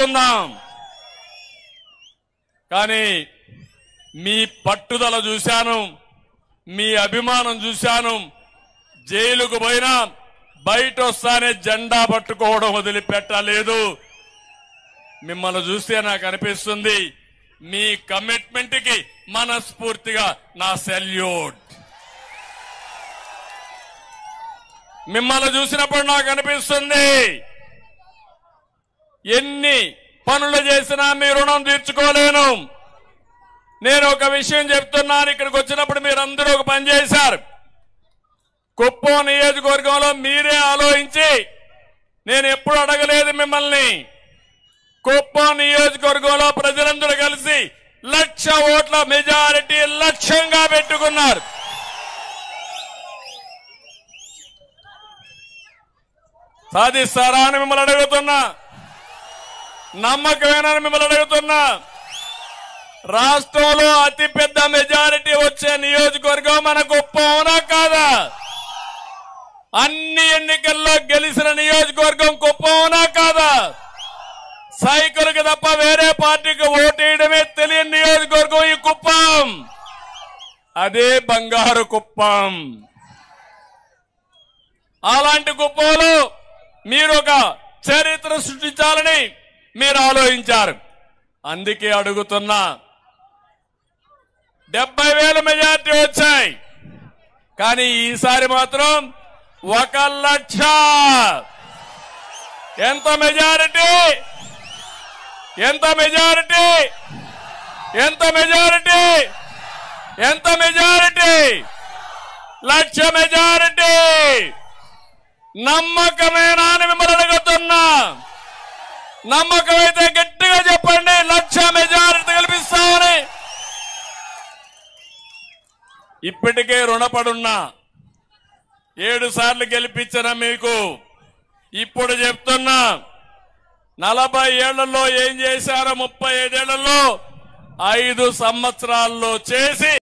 చేసుకుందాం కానీ మీ పట్టుదల చూశాను మీ అభిమానం చూశాను జైలుకు పోయినా బయట వస్తానే జెండా పట్టుకోవడం వదిలిపెట్టలేదు మిమ్మల్ని చూస్తే నాకు అనిపిస్తుంది మీ కమిట్మెంట్ కి మనస్ఫూర్తిగా నా సెల్యూట్ మిమ్మల్ని చూసినప్పుడు నాకు అనిపిస్తుంది ఎన్ని పనులు చేసినా మీ రుణం తీర్చుకోలేను నేను ఒక విషయం చెప్తున్నాను ఇక్కడికి వచ్చినప్పుడు మీరందరూ ఒక పని చేశారు కుప్పం నియోజకవర్గంలో మీరే ఆలోచించి నేను ఎప్పుడు అడగలేదు మిమ్మల్ని కుప్పం నియోజకవర్గంలో ప్రజలందరూ కలిసి లక్ష ఓట్ల మెజారిటీ లక్ష్యంగా పెట్టుకున్నారు సాధిస్తారా అని మిమ్మల్ని అడుగుతున్నా నమ్మకమేనని మిమ్మల్ని అడుగుతున్నా రాష్ట్రంలో అతిపెద్ద మెజారిటీ వచ్చే నియోజకవర్గం మన కుప్పం అవునా కాదా అన్ని ఎన్నికల్లో గెలిచిన నియోజకవర్గం కుప్పం అవునా కాదా సైకిల్కి తప్ప వేరే పార్టీకి ఓటేయడమే తెలియని నియోజకవర్గం ఈ కుప్పం అదే బంగారు కుప్పం అలాంటి కుప్పంలో మీరు ఒక చరిత్ర సృష్టించాలని మీరు ఆలోచించారు అందుకే అడుగుతున్నా డెబ్బై వేల మెజార్టీ వచ్చాయి కానీ ఈసారి మాత్రం ఒక లక్ష ఎంత మెజారిటీ ఎంత మెజారిటీ ఎంత మెజారిటీ ఎంత మెజారిటీ లక్ష మెజారిటీ నమ్మకమేనా అని మిమ్మల్ని అడుగుతున్నా నమ్మకమైతే గట్టిగా చెప్పండి లక్ష మెజారిటీ కల్పిస్తామని ఇప్పటికే రుణపడున్నా ఏడు సార్లు గెలిపించిన మీకు ఇప్పుడు చెప్తున్నా నలభై ఏళ్లలో ఏం చేశారో ముప్పై ఐదేళ్లలో ఐదు సంవత్సరాల్లో చేసి